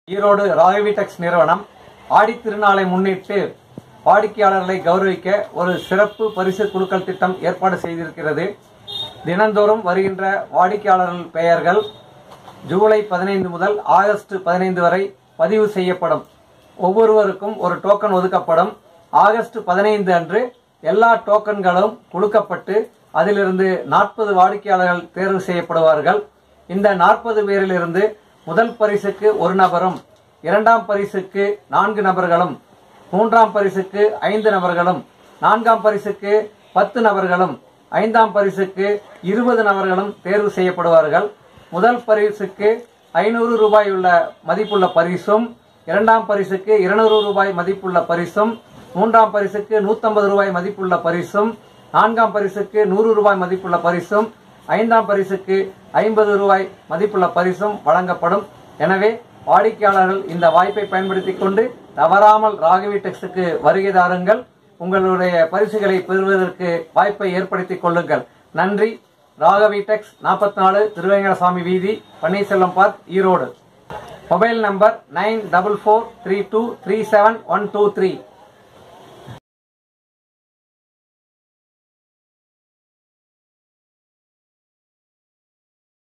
ஈரோடு ராகவி டெக்ஸ் நிறுவனம் ஆடித் திருநாளை முன்னிட்டு வாடிக்கையாளர்களை கௌரவிக்க ஒரு சிறப்பு பரிசு குலுக்கல் திட்டம் ஏற்பாடு செய்திருக்கிறது தினந்தோறும் வருகின்ற வாடிக்கையாளர்கள் பெயர்கள் ஜூலை பதினைந்து முதல் ஆகஸ்ட் பதினைந்து வரை பதிவு செய்யப்படும் ஒவ்வொருவருக்கும் ஒரு டோக்கன் ஒதுக்கப்படும் ஆகஸ்ட் பதினைந்து அன்று எல்லா டோக்கன்களும் குலுக்கப்பட்டு அதிலிருந்து நாற்பது வாடிக்கையாளர்கள் தேர்வு செய்யப்படுவார்கள் இந்த நாற்பது பேரிலிருந்து முதல் பரிசுக்கு ஒரு நபரும் இரண்டாம் பரிசுக்கு நான்கு நபர்களும் மூன்றாம் பரிசுக்கு ஐந்து நபர்களும் நான்காம் பரிசுக்கு பத்து நபர்களும் ஐந்தாம் பரிசுக்கு இருபது நபர்களும் தேர்வு செய்யப்படுவார்கள் முதல் பரிசுக்கு ஐநூறு ரூபாய் உள்ள மதிப்புள்ள பரிசும் இரண்டாம் பரிசுக்கு இருநூறு ரூபாய் மதிப்புள்ள பரிசும் மூன்றாம் பரிசுக்கு 150 ரூபாய் மதிப்புள்ள பரிசும் நான்காம் பரிசுக்கு நூறு ரூபாய் மதிப்புள்ள பரிசும் ஐந்தாம் பரிசுக்கு ஐம்பது ரூபாய் மதிப்புள்ள பரிசும் வழங்கப்படும் எனவே வாடிக்கையாளர்கள் இந்த வாய்ப்பை பயன்படுத்திக் கொண்டு தவறாமல் ராகவி டெக்ஸுக்கு வருகை தாருங்கள் உங்களுடைய பரிசுகளை பெறுவதற்கு வாய்ப்பை ஏற்படுத்திக் கொள்ளுங்கள் நன்றி ராகவி டெக்ஸ் நாற்பத்தி நாலு திருவேங்கடசாமி வீதி Panneerselvam park Erode mobile number nine double four three two three seven one two three